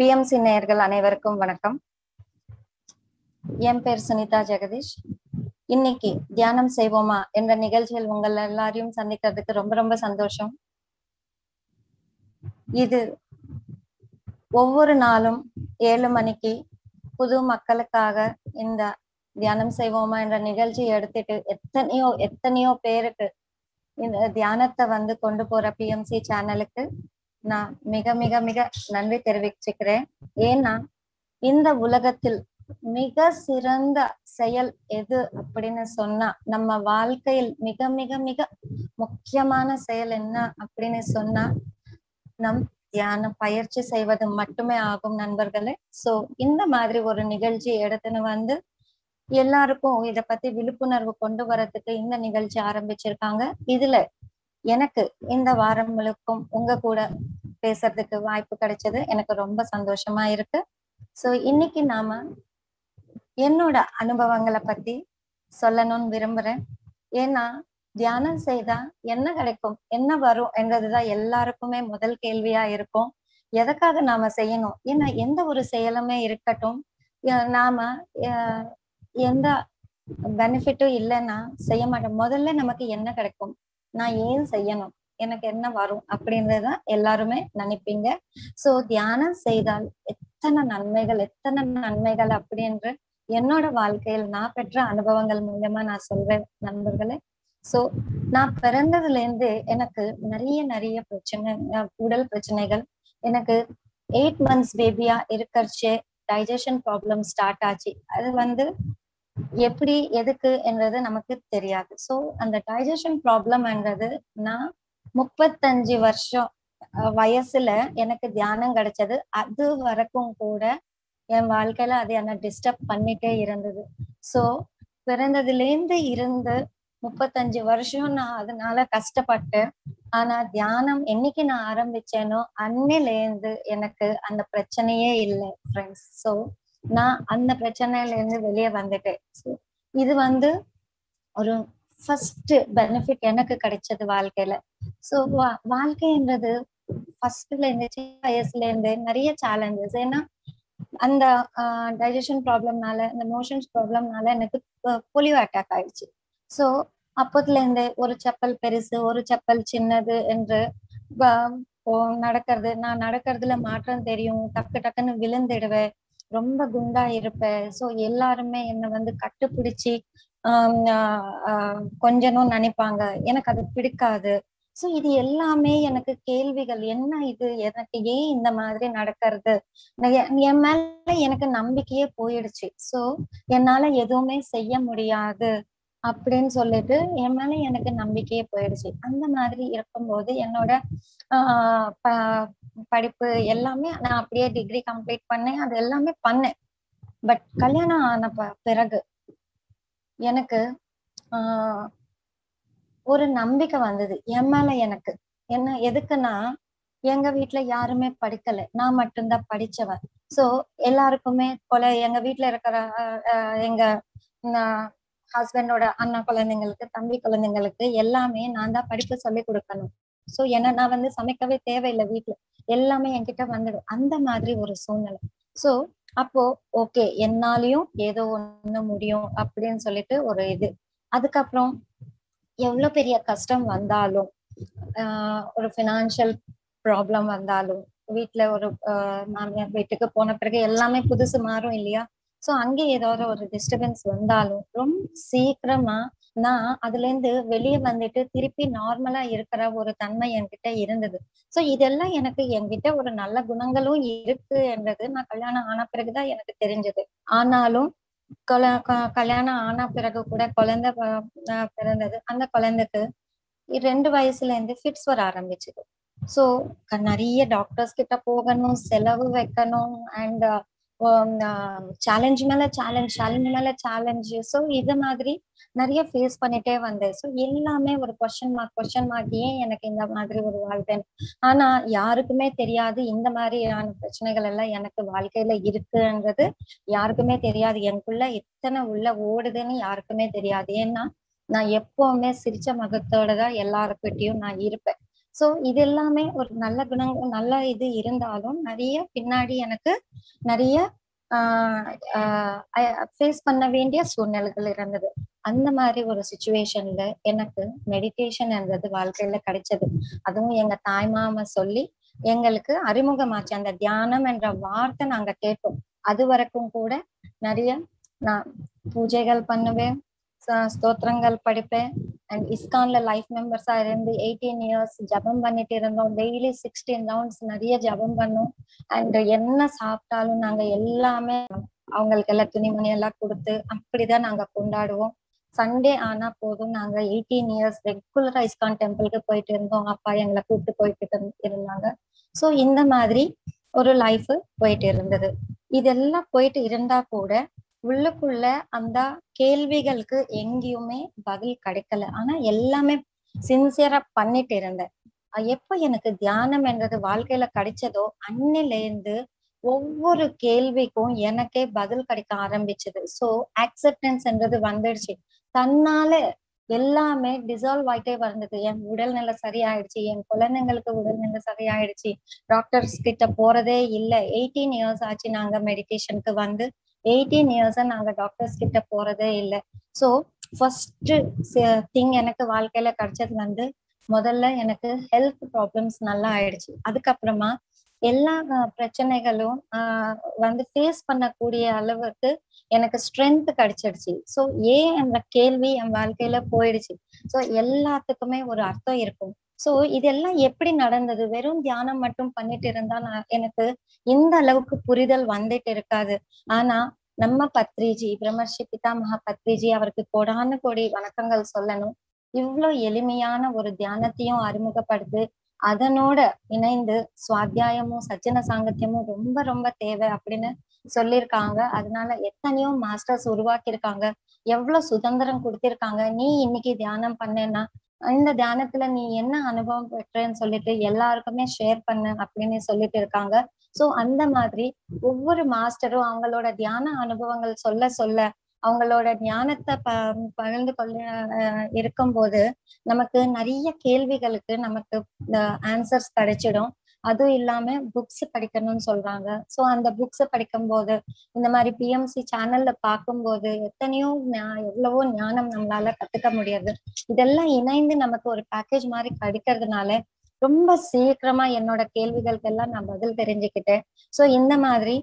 BMC நேயர்கள் அனைவருக்கும் வணக்கம் என் பேர் சுனிதா ஜெகதீஷ் இன்னைக்கு தியானம் செய்வோமா என்ற நிகழ்ச்சியில் உங்கள் எல்லாரையும் சந்திக்கிறதுக்கு ரொம்ப ரொம்ப சந்தோஷம் இது ஒவ்வொரு நாளும் ஏழு மணிக்கு புது மக்களுக்காக இந்த தியானம் செய்வோமா என்ற நிகழ்ச்சி எடுத்துட்டு எத்தனையோ எத்தனையோ பேருக்கு இந்த தியானத்தை வந்து கொண்டு போற பிஎம்சி சேனலுக்கு நான் மிக மிக மிக நன்றி தெரிவிச்சுக்கிறேன் ஏன்னா இந்த உலகத்தில் மிக சிறந்த செயல் எது அப்படின்னு சொன்னா நம்ம வாழ்க்கையில் மிக மிக மிக முக்கியமான செயல் என்ன அப்படின்னு சொன்னா நம் தியானம் பயிற்சி செய்வது மட்டுமே ஆகும் நண்பர்களே சோ இந்த மாதிரி ஒரு நிகழ்ச்சி எடுத்துன்னு வந்து எல்லாருக்கும் இத பத்தி விழிப்புணர்வு கொண்டு வரதுக்கு இந்த நிகழ்ச்சி ஆரம்பிச்சிருக்காங்க இதுல எனக்கு இந்த வாரம் முழுக்கும் உங்க கூட பேசுறதுக்கு வாய்ப்பு கிடைச்சது எனக்கு ரொம்ப சந்தோஷமா இருக்கு சோ இன்னைக்கு நாம என்னோட அனுபவங்களை பத்தி சொல்லணும்னு விரும்புறேன் ஏன்னா தியானம் செய்தா என்ன கிடைக்கும் என்ன வரும் என்றதுதான் எல்லாருக்குமே முதல் கேள்வியா இருக்கும் எதுக்காக நாம செய்யணும் ஏன்னா எந்த ஒரு செயலுமே இருக்கட்டும் நாம எந்த பெனிஃபிட்டும் இல்லைன்னா செய்ய மாட்டோம் முதல்ல நமக்கு என்ன கிடைக்கும் நான் ஏன் செய்யணும் எனக்கு என்ன வரும் அப்படின்றதான் எல்லாருமே நினைப்பீங்க சோ தியானம் செய்தால் எத்தனை நன்மைகள் எத்தனை நன்மைகள் அப்படின்ற என்னோட வாழ்க்கையில் நான் பெற்ற அனுபவங்கள் மூலமா நான் சொல்றேன் நண்பர்களே சோ நான் பிறந்ததுல இருந்து எனக்கு நிறைய நிறைய பிரச்சனை உடல் பிரச்சனைகள் எனக்கு எயிட் மந்த்ஸ் பேபியா இருக்கறச்சே டைஜஷன் ப்ராப்ளம் ஸ்டார்ட் ஆச்சு அது வந்து எப்படி எதுக்கு என்றது நமக்கு தெரியாது சோ அந்த டைஜஷன் ப்ராப்ளம் என்றது நான் முப்பத்தஞ்சு வருஷம் வயசுல எனக்கு தியானம் கிடைச்சது அது வரைக்கும் கூட என் வாழ்க்கையில அது என்ன டிஸ்டர்ப் பண்ணிட்டே இருந்தது சோ பிறந்ததுல இருந்து இருந்து முப்பத்தஞ்சு வருஷம் நான் அதனால கஷ்டப்பட்டேன் ஆனா தியானம் என்னைக்கு நான் ஆரம்பிச்சேனோ அன்னில இருந்து எனக்கு அந்த பிரச்சனையே இல்லை ஃப்ரெண்ட்ஸ் சோ நான் அந்த பிரச்சனையில இருந்து வெளியே வந்துட்டேன் இது வந்து ஒரு ஃபர்ஸ்ட் பெனிஃபிட் எனக்கு கிடைச்சது வாழ்க்கையில சோ வாழ்க்கைன்றது ஃபர்ஸ்ட்ல இருந்து சின்ன வயசுல இருந்து நிறைய சேலஞ்சஸ் ஏன்னா அந்த டைஜஷன் ப்ராப்ளம்னால இந்த மோஷன்ஸ் ப்ராப்ளம்னால எனக்கு போலியோ அட்டாக் ஆயிடுச்சு சோ அப்பத்துல இருந்தே ஒரு செப்பல் பெருசு ஒரு செப்பல் சின்னது என்று நடக்கிறது நான் நடக்கிறதுல மாற்றம் தெரியும் டக்கு டக்குன்னு விழுந்துடுவேன் ரொம்ப குண்டா இருப்பேன் சோ எல்லாருமே என்னை வந்து கட்டுப்பிடிச்சு ஆஹ் கொஞ்சனும் நினைப்பாங்க எனக்கு அது பிடிக்காது சோ இது எல்லாமே எனக்கு கேள்விகள் என்ன இது எனக்கு ஏன் இந்த மாதிரி நடக்கிறது என் மேல எனக்கு நம்பிக்கையே போயிடுச்சு சோ என்னால எதுவுமே செய்ய முடியாது அப்படின்னு சொல்லிட்டு என் மேல எனக்கு நம்பிக்கையே போயிடுச்சு அந்த மாதிரி இருக்கும்போது என்னோட ஆஹ் படிப்பு எல்லாமே நான் அப்படியே டிகிரி கம்ப்ளீட் பண்ணேன் அது எல்லாமே பண்ணேன் பட் கல்யாணம் ஆன பிறகு எனக்கு ஆஹ் ஒரு நம்பிக்கை வந்தது என் மேல எனக்கு என்ன எதுக்குன்னா எங்க வீட்டுல யாருமே படிக்கல நான் மட்டும்தான் படிச்சவன் சோ எல்லாருக்குமே கொலை எங்க வீட்டுல இருக்கிற எங்க ஹஸ்பண்டோட அண்ணா குழந்தைங்களுக்கு தம்பி குழந்தைங்களுக்கு எல்லாமே நான் தான் படிப்பு சொல்லி கொடுக்கணும் சோ ஏன்னா நான் வந்து சமைக்கவே தேவையில்லை வீட்டுல எல்லாமே என்கிட்ட வந்துடும் அந்த மாதிரி ஒரு சூழ்நிலை சோ அப்போ ஓகே என்னாலையும் ஏதோ ஒண்ணு முடியும் அப்படின்னு சொல்லிட்டு ஒரு இது அதுக்கப்புறம் எவ்வளவு பெரிய கஷ்டம் வந்தாலும் ஆஹ் ஒரு பினான்சியல் ப்ராப்ளம் வந்தாலும் வீட்டுல ஒரு மாமியார் வீட்டுக்கு போன பிறகு எல்லாமே புதுசு மாறும் இல்லையா சோ அங்கே ஏதாவது ஒரு டிஸ்டர்பன்ஸ் வந்தாலும் ரொம்ப சீக்கிரமா நான் அதுல இருந்து வெளியே வந்துட்டு திருப்பி நார்மலா இருக்கிற ஒரு தன்மை என்கிட்ட இருந்தது சோ இதெல்லாம் எனக்கு என்கிட்ட ஒரு நல்ல குணங்களும் இருக்கு என்றது நான் கல்யாணம் ஆன பிறகுதான் எனக்கு தெரிஞ்சது ஆனாலும் கல்யாணம் ஆன பிறகு கூட குழந்தை பிறந்தது அந்த குழந்தைக்கு ரெண்டு வயசுல இருந்து ஃபிட்ஸ் வர ஆரம்பிச்சது சோ நிறைய டாக்டர்ஸ் கிட்ட போகணும் செலவு வைக்கணும் அண்ட் சேலஞ்ச் மேல சேலஞ்ச் சேலஞ்ச் மேல சேலஞ்ச் ஸோ இது மாதிரி நிறைய ஃபேஸ் பண்ணிட்டே வந்தேன் ஸோ எல்லாமே ஒரு கொஸ்டின் மார்க் கொஸ்டின் மார்க் ஏன் எனக்கு இந்த மாதிரி ஒரு வாழ்க்கை ஆனா யாருக்குமே தெரியாது இந்த மாதிரியான பிரச்சனைகள் எல்லாம் எனக்கு வாழ்க்கையில இருக்குன்றது யாருக்குமே தெரியாது எனக்குள்ள எத்தனை உள்ள ஓடுதுன்னு யாருக்குமே தெரியாது ஏன்னா நான் எப்பவுமே சிரிச்ச முகத்தோட தான் எல்லாருக்கிட்டையும் நான் இருப்பேன் சோ இது எல்லாமே ஒரு நல்ல குணங்கள் நல்ல இது இருந்தாலும் நிறைய பின்னாடி எனக்கு நிறைய ஃபேஸ் பண்ண வேண்டிய சூழ்நிலைகள் இருந்தது அந்த மாதிரி ஒரு சுச்சுவேஷன்ல எனக்கு மெடிடேஷன் என்றது வாழ்க்கையில கிடைச்சது அதுவும் எங்க தாய்மாம சொல்லி எங்களுக்கு அறிமுகமாச்சு அந்த தியானம் என்ற வார்த்தை நாங்க கேட்டோம் அது வரைக்கும் கூட நிறைய நான் பூஜைகள் பண்ணுவேன் ச- ஸ்தோத்திரங்கள் படிப்பேன் அண்ட் இஸ்கான்ல லைஃப் மெம்பர்ஸா இருந்து எயிட்டீன் இயர்ஸ் ஜபம் பண்ணிட்டு இருந்தோம் டெய்லி சிக்ஸ்டீன் ரவுண்ட்ஸ் நிறைய ஜபம் பண்ணோம் அண்ட் என்ன சாப்பிட்டாலும் நாங்க எல்லாமே அவங்களுக்கு எல்லாம் துணிமணி எல்லாம் கொடுத்து அப்படிதான் நாங்க கொண்டாடுவோம் சண்டே ஆனா போதும் நாங்க எயிட்டீன் இயர்ஸ் ரெகுலரா இஸ்கான் டெம்பிளுக்கு போயிட்டு இருந்தோம் அப்பா எங்களை கூப்பிட்டு போயிட்டு இருந்து- இருந்தாங்க சோ இந்த மாதிரி ஒரு லைஃப் போயிட்டு இருந்தது இதெல்லாம் போயிட்டு இருந்தா கூட உள்ளுக்குள்ள அந்த கேள்விகளுக்கு எங்கேயுமே பதில் கிடைக்கல ஆனா எல்லாமே சின்சியரா பண்ணிட்டு இருந்தேன் அஹ் எப்ப எனக்கு தியானம் என்றது வாழ்க்கையில கிடைச்சதோ அன்னில இருந்து ஒவ்வொரு கேள்விக்கும் எனக்கே பதில் கிடைக்க ஆரம்பிச்சது சோ ஆக்செப்டன்ஸ் என்றது வந்துடுச்சு தன்னால எல்லாமே டிசால்வ் ஆயிட்டே வந்தது என் உடல்நிலை சரியாயிடுச்சு என் குழந்தைங்களுக்கு உடல்நிலை சரியாயிடுச்சு டாக்டர்ஸ் கிட்ட போறதே இல்ல எயிட்டீன் இயர்ஸ் ஆச்சு நாங்க மெடிடேஷனுக்கு வந்து எயிட்டீன் இயர்ஸா நாங்க டாக்டர்ஸ் கிட்ட போறதே இல்ல சோ ஃபர்ஸ்ட் திங் எனக்கு வாழ்க்கையில கிடைச்சது வந்து முதல்ல எனக்கு ஹெல்த் ப்ராப்ளம்ஸ் நல்லா ஆயிடுச்சு அதுக்கப்புறமா எல்லா அஹ், பிரச்சனைகளும் ஆஹ் வந்து ஃபேஸ் பண்ணக்கூடிய அளவுக்கு எனக்கு ஸ்ட்ரென்த் கிடைச்சிடுச்சு சோ ஏன் அந்த கேள்வி என் வாழ்க்கையில போயிடுச்சு சோ எல்லாத்துக்குமே ஒரு அர்த்தம் இருக்கும் சோ இதெல்லாம் எப்படி நடந்தது வெறும் தியானம் மட்டும் பண்ணிட்டு இருந்தா நான் எனக்கு இந்த அளவுக்கு புரிதல் வந்துட்டு இருக்காது ஆனா நம்ம பத்ரிஜி பிரம்மர்ஷி பிதாமகா பத்ரிஜி அவருக்கு கோடான கோடி வணக்கங்கள் சொல்லணும் இவ்வளவு எளிமையான ஒரு தியானத்தையும் அறிமுகப்படுத்து அதனோட இணைந்து சுவாத்தியாயமும் சஜ்ஜன சாங்கத்தியமும் ரொம்ப ரொம்ப தேவை அப்படின்னு சொல்லியிருக்காங்க அதனால எத்தனையோ மாஸ்டர்ஸ் உருவாக்கியிருக்காங்க எவ்வளவு சுதந்திரம் கொடுத்திருக்காங்க நீ இன்னைக்கு தியானம் பண்ணேன்னா இந்த தியானத்துல நீ என்ன அனுபவம் பெற்றேன்னு சொல்லிட்டு எல்லாருக்குமே ஷேர் பண்ணு அப்படின்னு சொல்லிட்டு இருக்காங்க சோ அந்த மாதிரி ஒவ்வொரு மாஸ்டரும் அவங்களோட தியான அனுபவங்கள் சொல்ல சொல்ல அவங்களோட ஞானத்தை ப பகிர்ந்து கொள்ள அஹ், இருக்கும்போது நமக்கு நிறைய கேள்விகளுக்கு நமக்கு ஆன்சர்ஸ் கிடைச்சிடும் அதுவும் இல்லாம புக்ஸ் படிக்கணும்னு சொல்றாங்க சோ அந்த புக்ஸ் படிக்கும்போது இந்த மாதிரி பிஎம்சி சேனல்ல பார்க்கும்போது எத்தனையோ ஞா- எவ்வளவோ ஞானம் நம்மளால கத்துக்க முடியாது இதெல்லாம் இணைந்து நமக்கு ஒரு பேக்கேஜ் மாதிரி கிடைக்கிறதுனால ரொம்ப சீக்கிரமா என்னோட கேள்விகளுக்கு எல்லாம் நான் பதில் தெரிஞ்சுக்கிட்டேன் சோ இந்த மாதிரி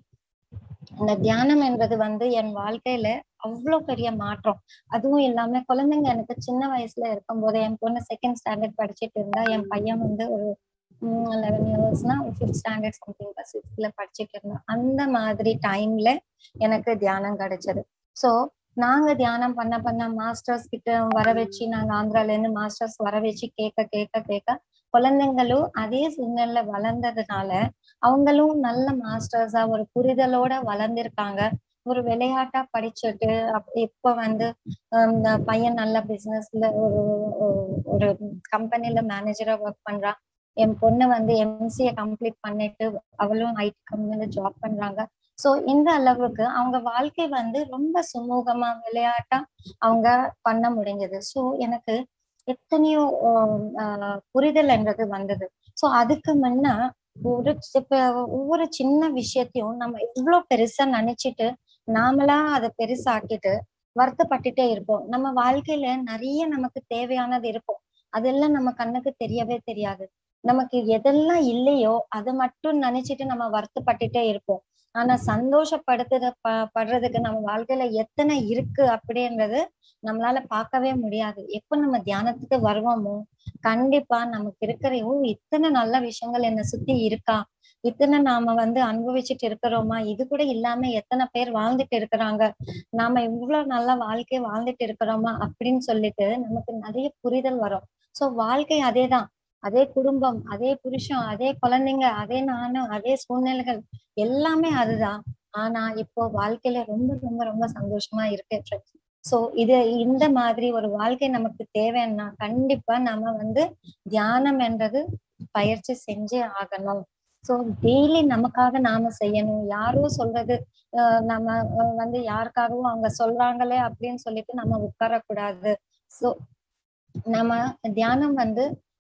இந்த தியானம் என்பது வந்து என் வாழ்க்கையில அவ்வளவு பெரிய மாற்றம் அதுவும் இல்லாம குழந்தைங்க எனக்கு சின்ன வயசுல இருக்கும்போது என் பொண்ணு செகண்ட் ஸ்டாண்டர்ட் படிச்சிட்டு இருந்தா என் பையன் வந்து ஒரு லெவன் இயர்ஸ்னா ஃபிஃப்த் ஸ்டாண்டர்ட் சம்திங் சிக்ஸ்த்ல படிச்சிட்டு இருந்தான் அந்த மாதிரி டைம்ல எனக்கு தியானம் கிடைச்சது சோ நாங்க தியானம் பண்ண பண்ண மாஸ்டர்ஸ் கிட்ட வர வச்சு நாங்க ஆந்திரால இருந்து மாஸ்டர்ஸ் வர வச்சு கேட்க கேட்க கேட்க குழந்தைங்களும் அதே சூழ்நிலை வளர்ந்ததுனால அவங்களும் நல்ல மாஸ்டர்ஸா ஒரு புரிதலோட வளர்ந்திருக்காங்க ஒரு விளையாட்டா படிச்சுட்டு அப்- இப்ப வந்து ஹம், இந்த பையன் நல்ல பிசினஸ்ல ஒரு ஒரு- ஒரு கம்பெனில மேனேஜரா ஒர்க் பண்றான் என் பொண்ணு வந்து எம்சிஏ கம்ப்ளீட் பண்ணிட்டு அவளும் ஐடி கம்பெனில ஜாப் பண்றாங்க சோ இந்த அளவுக்கு அவங்க வாழ்க்கை வந்து ரொம்ப சுமூகமா விளையாட்டா அவங்க பண்ண முடிஞ்சது சோ எனக்கு எத்தனையோ ஆஹ் ஆஹ் புரிதல் என்றது வந்தது சோ அதுக்கு முன்ன ஒரு இப்ப ஒவ்வொரு சின்ன விஷயத்தையும் நம்ம இவ்வளவு பெருசா நினைச்சிட்டு நாமளா அதை பெருசாக்கிட்டு வருத்தப்பட்டுட்டே இருப்போம் நம்ம வாழ்க்கையில நிறைய நமக்கு தேவையானது இருக்கும் அதெல்லாம் நம்ம கண்ணுக்கு தெரியவே தெரியாது நமக்கு எதெல்லாம் இல்லையோ அதை மட்டும் நினைச்சிட்டு நம்ம வருத்தப்பட்டுட்டே இருப்போம் ஆனா சந்தோஷப்படுத்துற ப படுறதுக்கு நம்ம வாழ்க்கையில எத்தனை இருக்கு அப்படின்றது நம்மளால பார்க்கவே முடியாது எப்ப நம்ம தியானத்துக்கு வருவோமோ கண்டிப்பா நமக்கு இருக்கிற ஓ இத்தனை நல்ல விஷயங்கள் என்ன சுத்தி இருக்கா இத்தனை நாம வந்து அனுபவிச்சுட்டு இருக்கிறோமா இது கூட இல்லாம எத்தனை பேர் வாழ்ந்துட்டு இருக்கிறாங்க நாம இவ்வளவு நல்ல வாழ்க்கை வாழ்ந்துட்டு இருக்கிறோமா அப்படின்னு சொல்லிட்டு நமக்கு நிறைய புரிதல் வரும் சோ வாழ்க்கை அதேதான் அதே குடும்பம் அதே புருஷன் அதே குழந்தைங்க அதே நானும் அதே சூழ்நிலைகள் எல்லாமே அதுதான் ஆனா இப்போ வாழ்க்கையில ரொம்ப ரொம்ப ரொம்ப சந்தோஷமா இருக்கு சோ இது இந்த மாதிரி ஒரு வாழ்க்கை நமக்கு தேவைன்னா கண்டிப்பா நம்ம வந்து தியானம் என்றது பயிற்சி செஞ்சே ஆகணும் சோ டெய்லி நமக்காக நாம செய்யணும் யாரோ சொல்றது ஆஹ் நம்ம ஆஹ் வந்து யாருக்காகவும் அவங்க சொல்றாங்களே அப்படின்னு சொல்லிட்டு நம்ம உட்காரக்கூடாது சோ நம்ம தியானம் வந்து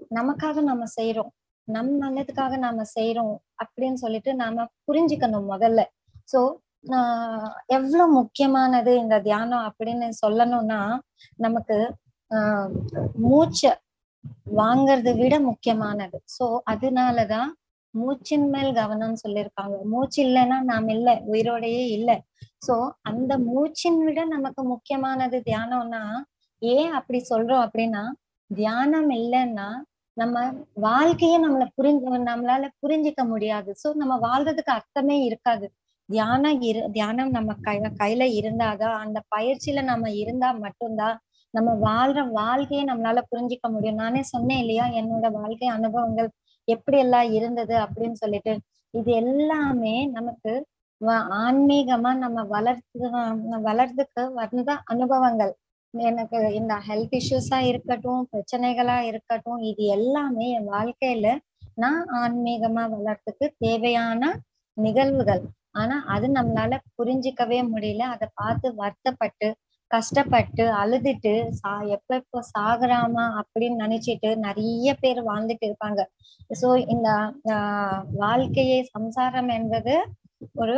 நமக்காக நாம செய்யறோம் நம் நல்லதுக்காக நாம செய்யறோம் அப்படின்னு சொல்லிட்டு நாம புரிஞ்சுக்கணும் முதல்ல சோ ஆஹ் எவ்வளவு முக்கியமானது இந்த தியானம் அப்படின்னு சொல்லணும்னா நமக்கு ஆஹ் மூச்ச வாங்கறதை விட முக்கியமானது சோ அதனாலதான் மூச்சின் மேல் கவனம் சொல்லியிருக்காங்க மூச்சு இல்லைன்னா நாம் இல்லை உயிரோடையே இல்லை சோ அந்த மூச்சின் விட நமக்கு முக்கியமானது தியானம்னா ஏன் அப்படி சொல்றோம் அப்படின்னா தியானம் இல்லைன்னா நம்ம வாழ்க்கையே நம்மள புரிஞ்சு நம்மளால புரிஞ்சிக்க முடியாது சோ நம்ம வாழ்றதுக்கு அர்த்தமே இருக்காது தியானம் இரு தியானம் நம்ம கை கையில இருந்தாதான் அந்த பயிற்சியில நம்ம இருந்தா மட்டும்தான் நம்ம வாழ்ற வாழ்க்கையை நம்மளால புரிஞ்சிக்க முடியும் நானே சொன்னேன் இல்லையா என்னோட வாழ்க்கை அனுபவங்கள் எப்படி எல்லாம் இருந்தது அப்படின்னு சொல்லிட்டு இது எல்லாமே நமக்கு வ- ஆன்மீகமா நம்ம வளர்த்து வளர்றதுக்கு வந்த அனுபவங்கள் எனக்கு இந்த ஹெல்த் இஷ்யூஸா இருக்கட்டும் பிரச்சனைகளா இருக்கட்டும் இது எல்லாமே என் வாழ்க்கையில நான் ஆன்மீகமா வளர்றதுக்கு தேவையான நிகழ்வுகள் ஆனா அது நம்மளால புரிஞ்சிக்கவே முடியல அதை பார்த்து வருத்தப்பட்டு கஷ்டப்பட்டு அழுதுட்டு சா எப்ப எப்போ சாகுறாமா அப்படின்னு நினைச்சிட்டு நிறைய பேர் வாழ்ந்துட்டு இருப்பாங்க சோ இந்த ஆஹ் வாழ்க்கையே சம்சாரம் என்பது ஒரு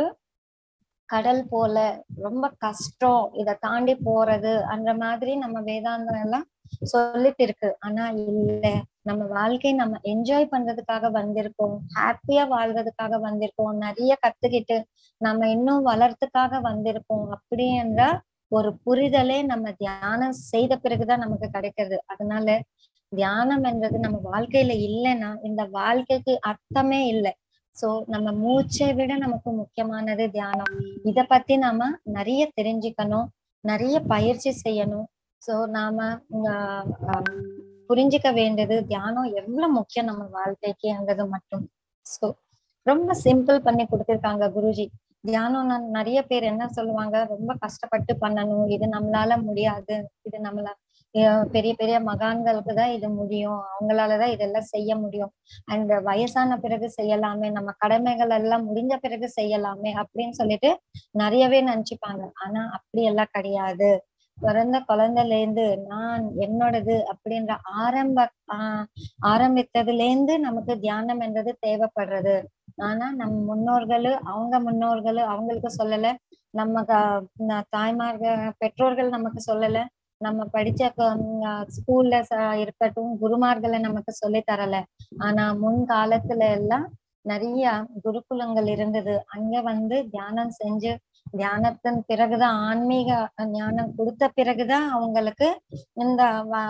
கடல் போல ரொம்ப கஷ்டம் இத தாண்டி போறது அந்த மாதிரி நம்ம வேதாந்தம் எல்லாம் சொல்லிட்டு இருக்கு ஆனா இல்ல நம்ம வாழ்க்கை நம்ம என்ஜாய் பண்றதுக்காக வந்திருக்கோம் ஹாப்பியா வாழ்றதுக்காக வந்திருக்கோம் நிறைய கத்துக்கிட்டு நம்ம இன்னும் வளர்த்துக்காக வந்திருக்கோம் அப்படின்ற ஒரு புரிதலே நம்ம தியானம் செய்த பிறகுதான் நமக்கு கிடைக்கிறது அதனால தியானம் என்றது நம்ம வாழ்க்கையில இல்லைன்னா இந்த வாழ்க்கைக்கு அர்த்தமே இல்லை சோ நம்ம மூச்சை விட நமக்கு முக்கியமானது தியானம் இத பத்தி நாம நிறைய தெரிஞ்சுக்கணும் நிறைய பயிற்சி செய்யணும் சோ நாம ஆஹ் ஆஹ் புரிஞ்சுக்க வேண்டியது தியானம் எவ்வளவு முக்கியம் நம்ம வாழ்க்கைக்குங்கிறது மட்டும் சோ ரொம்ப சிம்பிள் பண்ணி கொடுத்திருக்காங்க குருஜி தியானம் நான் நிறைய பேர் என்ன சொல்லுவாங்க ரொம்ப கஷ்டப்பட்டு பண்ணணும் இது நம்மளால முடியாது இது நம்மள அஹ் பெரிய பெரிய மகான்களுக்கு தான் இது முடியும் அவங்களாலதான் இதெல்லாம் செய்ய முடியும் அண்ட் வயசான பிறகு செய்யலாமே நம்ம கடமைகள் எல்லாம் முடிஞ்ச பிறகு செய்யலாமே அப்படின்னு சொல்லிட்டு நிறையவே நினைச்சுப்பாங்க ஆனா அப்படி எல்லாம் கிடையாது பிறந்த குழந்தைல இருந்து நான் என்னோடது அப்படின்ற ஆரம்ப ஆஹ் ஆரம்பித்ததுல இருந்து நமக்கு தியானம் என்றது தேவைப்படுறது ஆனா நம்ம முன்னோர்களு அவங்க முன்னோர்களு அவங்களுக்கு சொல்லல நம்ம க- ந- தாய்மார்கள் பெற்றோர்கள் நமக்கு சொல்லல நம்ம படிச்ச ஸ்கூல்ல இருக்கட்டும் குருமார்களை நமக்கு சொல்லி தரல ஆனா முன் காலத்துல எல்லாம் நிறைய குருகுலங்கள் இருந்தது அங்க வந்து தியானம் செஞ்சு தியானத்தின் பிறகுதான் ஆன்மீக ஞானம் கொடுத்த பிறகுதான் அவங்களுக்கு இந்த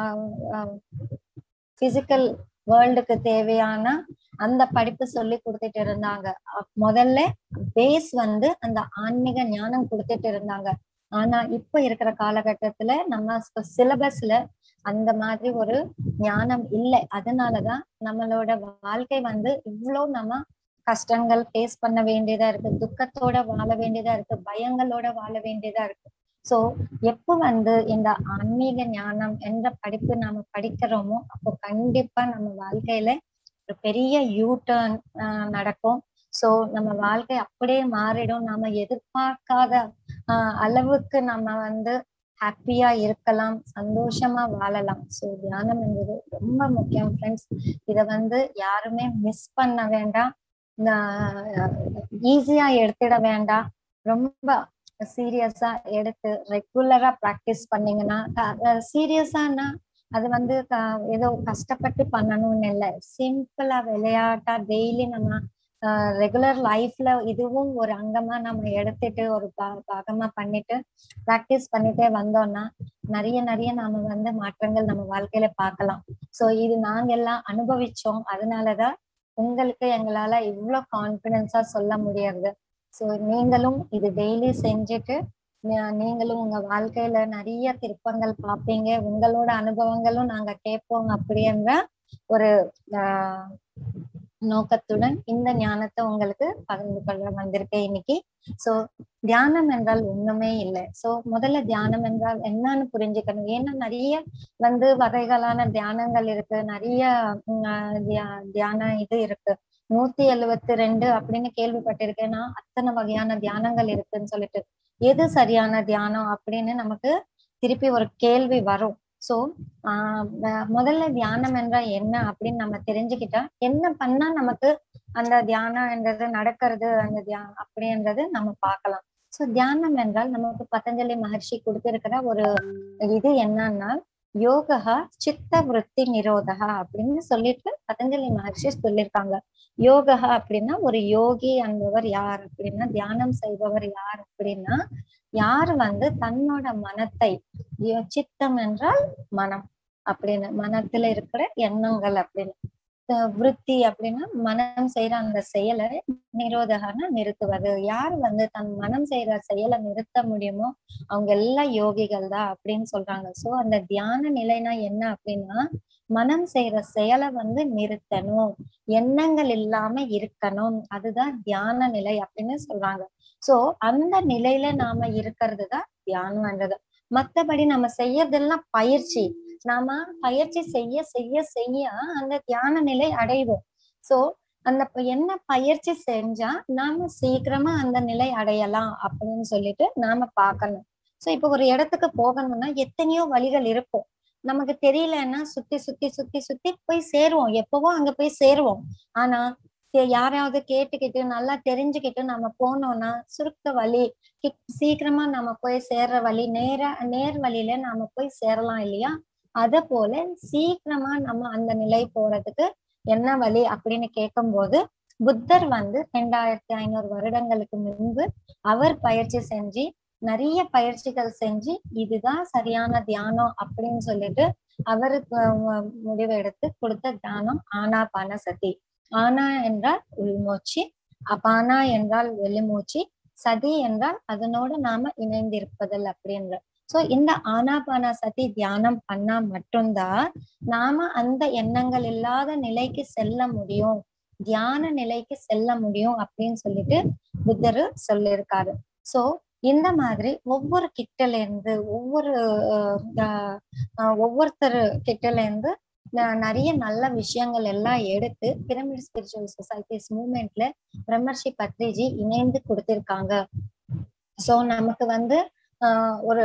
பிசிக்கல் வேர்ல்டுக்கு தேவையான அந்த படிப்பு சொல்லி கொடுத்துட்டு இருந்தாங்க அ- முதல்ல பேஸ் வந்து அந்த ஆன்மீக ஞானம் கொடுத்துட்டு இருந்தாங்க ஆனா இப்ப இருக்கிற காலகட்டத்துல நம்ம சிலபஸ்ல அந்த மாதிரி ஒரு ஞானம் இல்லை அதனாலதான் நம்மளோட வாழ்க்கை வந்து இவ்வளோ நம்ம கஷ்டங்கள் ஃபேஸ் பண்ண வேண்டியதா இருக்கு துக்கத்தோட வாழ வேண்டியதா இருக்கு பயங்களோட வாழ வேண்டியதா இருக்கு சோ எப்ப வந்து இந்த ஆன்மீக ஞானம் என்ற படிப்பு நாம படிக்கிறோமோ அப்போ கண்டிப்பா நம்ம வாழ்க்கையில ஒரு பெரிய யூ டர்ன் நடக்கும் சோ நம்ம வாழ்க்கை அப்படியே மாறிடும் நாம எதிர்பார்க்காத ஆஹ் அளவுக்கு நம்ம வந்து ஹாப்பியா இருக்கலாம் சந்தோஷமா வாழலாம் சோ தியானம் என்பது ரொம்ப முக்கியம் ஃப்ரெண்ட்ஸ் இத வந்து யாருமே மிஸ் பண்ண வேண்டாம் ஈஸியா எடுத்துட வேண்டாம் ரொம்ப சீரியஸா எடுத்து ரெகுலரா ப்ராக்டிஸ் பண்ணீங்கன்னா சீரியஸானா அது வந்து க- ஏதோ கஷ்டப்பட்டு பண்ணணும்னு இல்லை சிம்பிளா விளையாட்டா டெய்லி நம்ம ரெகுலர் லைஃப்ல இதுவும் ஒரு அங்கமா நம்ம எடுத்துட்டு ஒரு பா- பாகமா பண்ணிட்டு ப்ராக்டிஸ் பண்ணிட்டே வந்தோம்னா நிறைய நிறைய நாம வந்து மாற்றங்கள் நம்ம வாழ்க்கையில பார்க்கலாம் சோ இது நாங்க எல்லாம் அனுபவிச்சோம் அதனாலதான் உங்களுக்கு எங்களால இவ்வளவு கான்பிடன்ஸா சொல்ல முடியாது சோ நீங்களும் இது டெய்லி செஞ்சுட்டு நீ- நீங்களும் உங்க வாழ்க்கையில நிறைய திருப்பங்கள் பார்ப்பீங்க உங்களோட அனுபவங்களும் நாங்க கேட்போம் அப்படின்ற ஒரு ஆஹ் நோக்கத்துடன் இந்த ஞானத்தை உங்களுக்கு பகிர்ந்து கொள்ள வந்திருக்கேன் இன்னைக்கு சோ தியானம் என்றால் ஒண்ணுமே இல்லை சோ முதல்ல தியானம் என்றால் என்னன்னு புரிஞ்சுக்கணும் ஏன்னா நிறைய வந்து வகைகளான தியானங்கள் இருக்கு நிறைய உம், ஆஹ் தியா- தியான இது இருக்கு நூத்தி எழுவத்தி ரெண்டு அப்படின்னு கேள்விப்பட்டிருக்கேன்னா அத்தனை வகையான தியானங்கள் இருக்குன்னு சொல்லிட்டு எது சரியான தியானம் அப்படின்னு நமக்கு திருப்பி ஒரு கேள்வி வரும் சோ ஆஹ் ம- முதல்ல தியானம் என்றால் என்ன அப்படின்னு நம்ம தெரிஞ்சுக்கிட்டா என்ன பண்ணா நமக்கு அந்த தியானம் என்றது நடக்கிறது அந்த தியானம் அப்படின்றது நம்ம பார்க்கலாம் சோ தியானம் என்றால் நமக்கு பதஞ்சலி மகர்ஷி கொடுத்திருக்கிற ஒரு இது என்னன்னா யோகா சித்த விருத்தி நிரோதகா அப்படின்னு சொல்லிட்டு பதஞ்சலி மகர்ஷி சொல்லியிருக்காங்க யோகா அப்படின்னா ஒரு யோகி என்பவர் யார் அப்படின்னா தியானம் செய்பவர் யார் அப்படின்னா யார் வந்து தன்னோட மனத்தை யோ- சித்தம் என்றால் மனம் அப்படின்னு மனத்துல இருக்கிற எண்ணங்கள் அப்படின்னு அஹ் விருத்தி அப்படின்னா மனம் செய்யற அந்த செயலை நிரோதகன நிறுத்துவது யார் வந்து தன் மனம் செய்யற செயலை நிறுத்த முடியுமோ அவங்க எல்லாம் யோகிகள் தான் அப்படின்னு சொல்றாங்க சோ அந்த தியான நிலைனா என்ன அப்படின்னா மனம் செய்யற செயலை வந்து நிறுத்தணும் எண்ணங்கள் இல்லாம இருக்கணும் அதுதான் தியான நிலை அப்படின்னு சொல்றாங்க சோ அந்த நிலையில நாம இருக்கிறது தான் தியானம்ன்றது மத்தபடி நம்ம செய்யறதெல்லாம் பயிற்சி நாம பயிற்சி செய்ய செய்ய செய்ய அந்த தியான நிலை அடைவோம் சோ அந்த ப- என்ன பயிற்சி செஞ்சா நாம சீக்கிரமா அந்த நிலை அடையலாம் அப்படின்னு சொல்லிட்டு நாம பார்க்கணும் சோ இப்ப ஒரு இடத்துக்கு போகணும்னா எத்தனையோ வழிகள் இருக்கும் நமக்கு தெரியலன்னா சுத்தி சுத்தி சுத்தி சுத்தி போய் சேருவோம் எப்பவோ அங்க போய் சேருவோம் ஆனா தெ- யாரையாவது கேட்டுக்கிட்டு நல்லா தெரிஞ்சுக்கிட்டு நம்ம போனோம்னா சுருக்க வழி கி- சீக்கிரமா நம்ம போய் சேர்ற வழி நேர நேர் வழியில நாம போய் சேரலாம் இல்லையா அத போல சீக்கிரமா நம்ம அந்த நிலை போறதுக்கு என்ன வழி அப்படின்னு கேட்கும்போது புத்தர் வந்து ரெண்டாயிரத்தி ஐநூறு வருடங்களுக்கு முன்பு அவர் பயிற்சி செஞ்சு நிறைய பயிற்சிகள் செஞ்சு இதுதான் சரியான தியானம் அப்படின்னு சொல்லிட்டு அவருக்கு அஹ், முடிவு எடுத்து கொடுத்த தியானம் ஆனாபான சதி ஆனா என்றால் உள்மூச்சு அபானா என்றால் வெளிமூச்சு சதி என்றால் அதனோடு நாம இணைந்திருப்பதல் அப்படின்ற சோ இந்த ஆனாபான சதி தியானம் பண்ணா மட்டும்தான் நாம அந்த எண்ணங்கள் இல்லாத நிலைக்கு செல்ல முடியும் தியான நிலைக்கு செல்ல முடியும் அப்படின்னு சொல்லிட்டு புத்தர் சொல்லியிருக்காரு சோ இந்த மாதிரி ஒவ்வொரு கிட்டல இருந்து ஒவ்வொரு அஹ், அஹ், அஹ், ஒவ்வொருத்தர் கிட்டல இருந்து ந- நிறைய நல்ல விஷயங்கள் எல்லாம் எடுத்து பிரமிட் ஸ்பிரிச்சுவல் சொசைட்டிஸ் மூவ்மெண்ட்ல பிரம்மர்ஷி பத்ரிஜி இணைந்து கொடுத்திருக்காங்க சோ நமக்கு வந்து ஆஹ் ஒரு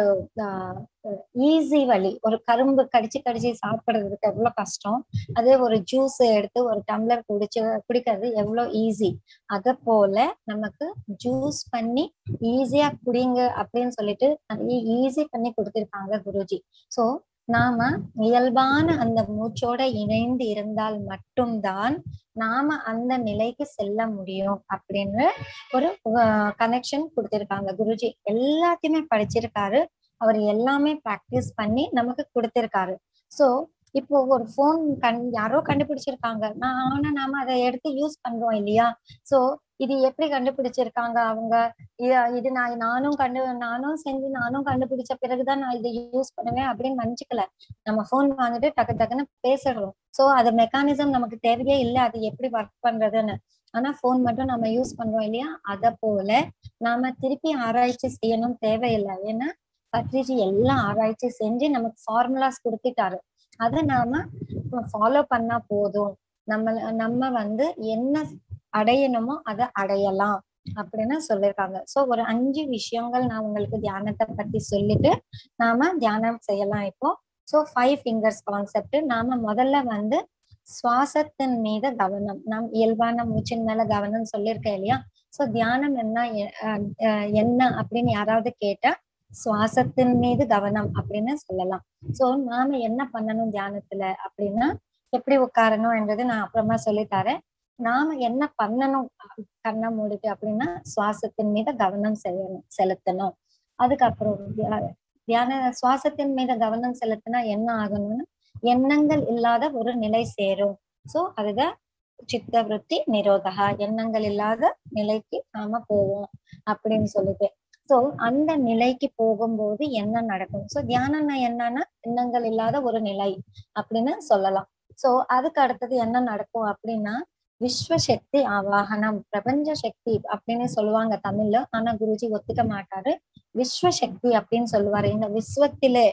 ஈஸி வழி ஒரு கரும்பு கடிச்சு கடிச்சு சாப்பிடுறதுக்கு எவ்வளவு கஷ்டம் அதே ஒரு ஜூஸ் எடுத்து ஒரு டம்ளர் குடிச்சு குடிக்கிறது எவ்வளவு ஈஸி அத போல நமக்கு ஜூஸ் பண்ணி ஈஸியா குடிங்க அப்படின்னு சொல்லிட்டு நிறைய ஈஸி பண்ணி கொடுத்திருக்காங்க குருஜி சோ நாம இயல்பான அந்த மூச்சோட இணைந்து இருந்தால் மட்டும்தான் நாம அந்த நிலைக்கு செல்ல முடியும் அப்படின்னு ஒரு கனெக்ஷன் கொடுத்திருக்காங்க குருஜி எல்லாத்தையுமே படிச்சிருக்காரு அவர் எல்லாமே பிராக்டிஸ் பண்ணி நமக்கு கொடுத்திருக்காரு சோ இப்போ ஒரு போன் கண் யாரோ கண்டுபிடிச்சிருக்காங்க நான் ஆனா நாம அதை எடுத்து யூஸ் பண்றோம் இல்லையா சோ இது எப்படி கண்டுபிடிச்சிருக்காங்க அவங்க இ- இது நான் நானும் கண்டு நானும் செஞ்சு நானும் கண்டுபிடிச்ச பிறகுதான் நான் இதை யூஸ் பண்ணுவேன் அப்படின்னு நினைச்சுக்கல நம்ம போன் வாங்கிட்டு டக்கு டக்குன்னு பேசிடுறோம் சோ அது மெக்கானிசம் நமக்கு தேவையே இல்லை அது எப்படி ஒர்க் பண்றதுன்னு ஆனா போன் மட்டும் நம்ம யூஸ் பண்றோம் இல்லையா அத போல நாம திருப்பி ஆராய்ச்சி செய்யணும் தேவையில்லை ஏன்னா பத்ரிஜி எல்லாம் ஆராய்ச்சி செஞ்சு நமக்கு ஃபார்முலாஸ் கொடுத்துட்டாரு அதை நாம ஃபாலோ பண்ணா போதும் நம்ம நம்ம வந்து என்ன அடையணுமோ அதை அடையலாம் அப்படின்னு சொல்லியிருக்காங்க சோ ஒரு அஞ்சு விஷயங்கள் நான் உங்களுக்கு தியானத்தை பத்தி சொல்லிட்டு நாம தியானம் செய்யலாம் இப்போ சோ ஃபைவ் ஃபிங்கர்ஸ் கான்செப்ட் நாம முதல்ல வந்து சுவாசத்தின் மீது கவனம் நாம் இயல்பான மூச்சின் மேல கவனம் சொல்லியிருக்கேன் இல்லையா சோ தியானம் என்ன எ- அஹ் அஹ் என்ன அப்படின்னு யாராவது கேட்டா சுவாசத்தின் மீது கவனம் அப்படின்னு சொல்லலாம் சோ நாம என்ன பண்ணணும் தியானத்துல அப்படின்னா எப்படி உட்காரணும் என்றது நான் அப்புறமா சொல்லித் தரேன் நாம என்ன பண்ணணும் கண்ணை மூடிட்டு அப்படின்னா சுவாசத்தின் மீது கவனம் செய்யணும் செலுத்தணும் அதுக்கப்புறம் தியா- தியான சுவாசத்தின் மீது கவனம் செலுத்தினா என்ன ஆகணும்னா எண்ணங்கள் இல்லாத ஒரு நிலை சேரும் சோ அதுதான் சித்த விருத்தி நிரோதகா எண்ணங்கள் இல்லாத நிலைக்கு நாம போவோம் அப்படின்னு சொல்லிட்டு சோ அந்த நிலைக்கு போகும்போது என்ன நடக்கும் சோ தியானம்னா என்னன்னா எண்ணங்கள் இல்லாத ஒரு நிலை அப்படின்னு சொல்லலாம் சோ அதுக்கு அடுத்தது என்ன நடக்கும் அப்படின்னா விஸ்வ சக்தி ஆவாகனம் பிரபஞ்ச சக்தி அப்படின்னு சொல்லுவாங்க தமிழ்ல ஆனா குருஜி ஒத்துக்க மாட்டாரு விஸ்வ சக்தி அப்படின்னு சொல்லுவாரு இந்த விஸ்வத்திலே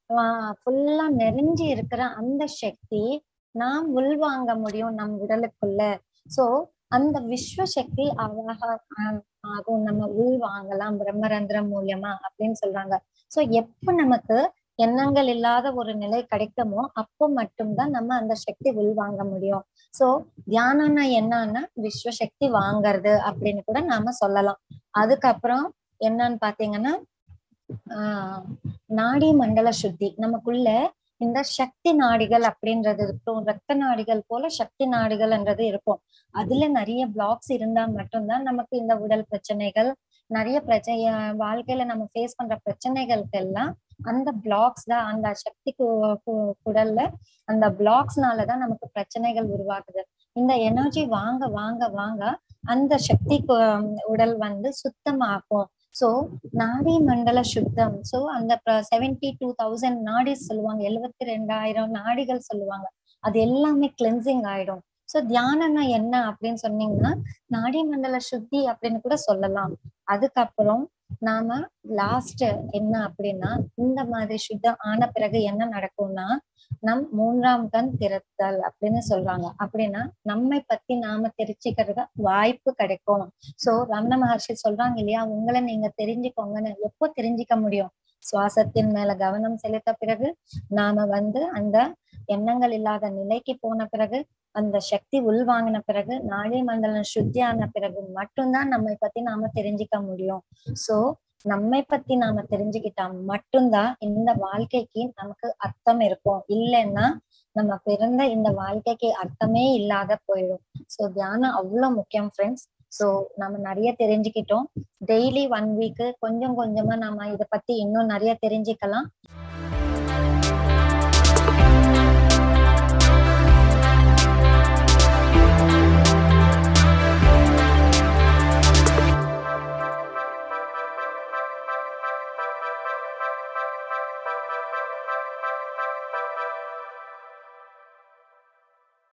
ஃபுல்லா நிறைஞ்சு இருக்கிற அந்த சக்தி நாம் உள்வாங்க முடியும் நம் உடலுக்குள்ள சோ அந்த விஸ்வ சக்தி அவாக ஆ- ஆகும் நம்ம உள் வாங்கலாம் பிரம்மரந்திரம் மூலியமா அப்படின்னு சொல்றாங்க சோ எப்ப நமக்கு எண்ணங்கள் இல்லாத ஒரு நிலை கிடைக்குமோ அப்போ மட்டும்தான் நம்ம அந்த சக்தி உள்வாங்க முடியும் சோ தியானம்னா என்னன்னா விஸ்வ சக்தி வாங்கறது அப்படின்னு கூட நாம சொல்லலாம் அதுக்கப்புறம் என்னன்னு பாத்தீங்கன்னா ஆஹ் நாடி மண்டல சுத்தி நமக்குள்ள இந்த சக்தி நாடிகள் அப்படின்றது இருக்கும் ரத்த நாடிகள் போல சக்தி நாடிகள்ன்றது இருக்கும் அதுல நிறைய பிளாக்ஸ் இருந்தா மட்டும்தான் நமக்கு இந்த உடல் பிரச்சனைகள் நிறைய பிரச்சனை வாழ்க்கையில நம்ம ஃபேஸ் பண்ற பிரச்சனைகளுக்கு எல்லாம் அந்த பிளாக்ஸ் தான் அந்த சக்தி கு- கு- குடல்ல அந்த பிளாக்ஸ்னாலதான் நமக்கு பிரச்சனைகள் உருவாகுது இந்த எனர்ஜி வாங்க வாங்க வாங்க அந்த சக்தி கு- உடல் வந்து சுத்தமாகும் சோ நாடி மண்டல சுத்தம் சோ அந்த செவன்டி டூ தௌசண்ட் நாடி சொல்லுவாங்க எழுபத்தி ரெண்டாயிரம் நாடிகள் சொல்லுவாங்க அது எல்லாமே கிளென்சிங் ஆயிடும் சோ தியானம்னா என்ன அப்படின்னு சொன்னீங்கன்னா நாடி மண்டல சுத்தி அப்படின்னு கூட சொல்லலாம் அதுக்கப்புறம் நாம லாஸ்ட் என்ன அப்படின்னா இந்த மாதிரி சுத்தம் ஆன பிறகு என்ன நடக்கும்னா நம் மூன்றாம் கண் திறத்தல் அப்படின்னு சொல்றாங்க அப்படின்னா நம்மை பத்தி நாம தெரிஞ்சுக்கிறத வாய்ப்பு கிடைக்கும் சோ ரமண மகர்ஷி சொல்றாங்க இல்லையா உங்களை நீங்க தெரிஞ்சுக்கோங்கன்னு எப்போ தெரிஞ்சுக்க முடியும் சுவாசத்தின் மேல கவனம் செலுத்த பிறகு நாம வந்து அந்த எண்ணங்கள் இல்லாத நிலைக்கு போன பிறகு அந்த சக்தி உள்வாங்கின பிறகு நாடி மண்டலம் சுத்தியான பிறகு மட்டும்தான் நம்மை பத்தி நாம தெரிஞ்சுக்க முடியும் சோ நம்மை பத்தி நாம தெரிஞ்சுக்கிட்டா மட்டும்தான் இந்த வாழ்க்கைக்கு நமக்கு அர்த்தம் இருக்கும் இல்லைன்னா நம்ம பிறந்த இந்த வாழ்க்கைக்கு அர்த்தமே இல்லாத போயிடும் சோ தியானம் அவ்வளவு முக்கியம் ஃப்ரெண்ட்ஸ் சோ நம்ம நிறைய தெரிஞ்சுக்கிட்டோம் டெய்லி ஒன் வீக் கொஞ்சம் கொஞ்சமா நம்ம இத பத்தி இன்னும் நிறைய தெரிஞ்சுக்கலாம்